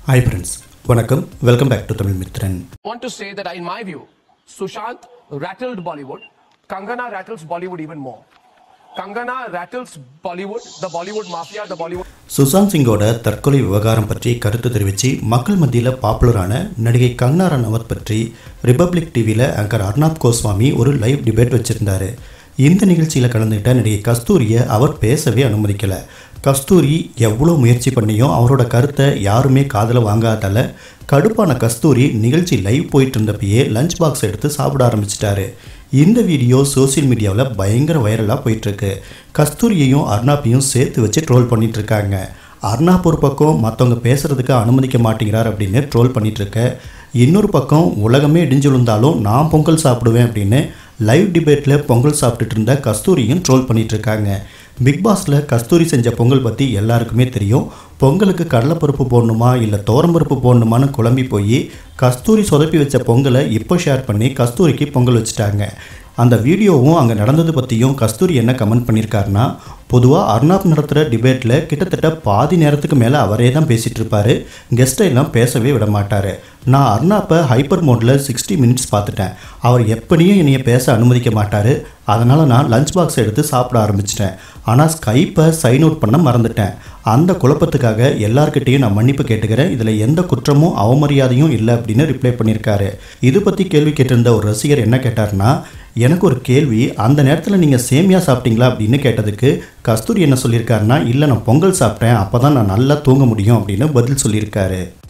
Hi friends வணக்கம் welcome back to Tamil Mithran want to say that in my view, Sushant rattled Bollywood. Kangana rattles Bollywood even more. Kangana rattles Bollywood, the Bollywood mafia, the Bollywood. Sushant சிங்கோட தற்கொலை விவகாரம் பற்றி கருத்து தெரிவித்து மக்கள் மத்தியில் பாப்புலரான நடிகை கங்கனா ரனவத் பற்றி ரிப்பப்ளிக் டிவியில் ஆங்கர் அர்னாப் கோஸ்வாமி ஒரு லைவ் டிபேட் வச்சுருந்தாரு இந்த நிகழ்ச்சியில் கலந்துக்கிட்ட நடிகை கஸ்தூரியை அவர் பேசவே அனுமதிக்கலை கஸ்தூரி எவ்வளோ முயற்சி பண்ணியும் அவரோட கருத்தை யாருமே காதில் வாங்காதால கடுப்பான கஸ்தூரி நிகழ்ச்சி லைவ் போயிட்டு இருந்தப்பயே லஞ்ச் பாக்ஸ் எடுத்து சாப்பிட ஆரம்பிச்சிட்டாரு இந்த வீடியோ சோஷியல் மீடியாவில் பயங்கர வைரலாக போயிட்டுருக்கு கஸ்தூரியையும் அர்னாப்பையும் சேர்த்து வச்சு ட்ரோல் பண்ணிட்டு இருக்காங்க அர்னாப் ஒரு பக்கம் மற்றவங்க பேசுகிறதுக்கு அனுமதிக்க மாட்டேங்கிறார் அப்படின்னு ட்ரோல் பண்ணிகிட்ருக்க இன்னொரு பக்கம் உலகமே இடிஞ்சு விழுந்தாலும் நான் பொங்கல் சாப்பிடுவேன் அப்படின்னு லைவ் டிபேட்டில் பொங்கல் சாப்பிட்டுட்டு இருந்த கஸ்தூரியும் ட்ரோல் பண்ணிட்டு இருக்காங்க பிக் பாஸில் கஸ்தூரி செஞ்ச பொங்கல் பற்றி எல்லாருக்குமே தெரியும் பொங்கலுக்கு கடலைப்பருப்பு போடணுமா இல்லை தோரம்பருப்பு போடணுமான்னு குழம்பி போய் கஸ்தூரி சொதப்பி வச்ச பொங்கலை இப்போ ஷேர் பண்ணி கஸ்தூரிக்கு பொங்கல் வச்சுட்டாங்க அந்த வீடியோவும் அங்கே நடந்தது பற்றியும் கஸ்தூரி என்ன கமெண்ட் பண்ணியிருக்காருன்னா பொதுவாக அர்னாப் நடத்துகிற டிபேட்டில் கிட்டத்தட்ட பாதி நேரத்துக்கு மேலே அவரே தான் பேசிகிட்டு இருப்பார் கெஸ்ட்டை எல்லாம் பேசவே விட மாட்டார் நான் அர்னாப்பை ஹைப்பர் மோடில் சிக்ஸ்டி மினிட்ஸ் பார்த்துட்டேன் அவர் எப்படியும் என்னைய பேச அனுமதிக்க மாட்டார் அதனால் நான் லஞ்ச் பாக்ஸ் எடுத்து சாப்பிட ஆரம்பிச்சிட்டேன் ஆனால் ஸ்கைப்பை சைன் அவுட் பண்ண மறந்துட்டேன் அந்த குழப்பத்துக்காக எல்லார்கிட்டேயும் நான் மன்னிப்பு கேட்டுக்கிறேன் இதில் எந்த குற்றமும் அவமரியாதையும் இல்லை அப்படின்னு ரிப்ளை பண்ணியிருக்காரு இது பற்றி கேள்வி கேட்டிருந்த ஒரு ரசிகர் என்ன கேட்டார்னா எனக்கு ஒரு கேள்வி அந்த நேரத்தில் நீங்கள் சேமியா சாப்பிட்டீங்களா அப்படின்னு கேட்டதுக்கு கஸ்தூரி என்ன சொல்லியிருக்காருன்னா இல்லை நான் பொங்கல் சாப்பிட்டேன் அப்போ தான் நான் நல்லா தூங்க முடியும் அப்படின்னு பதில் சொல்லியிருக்காரு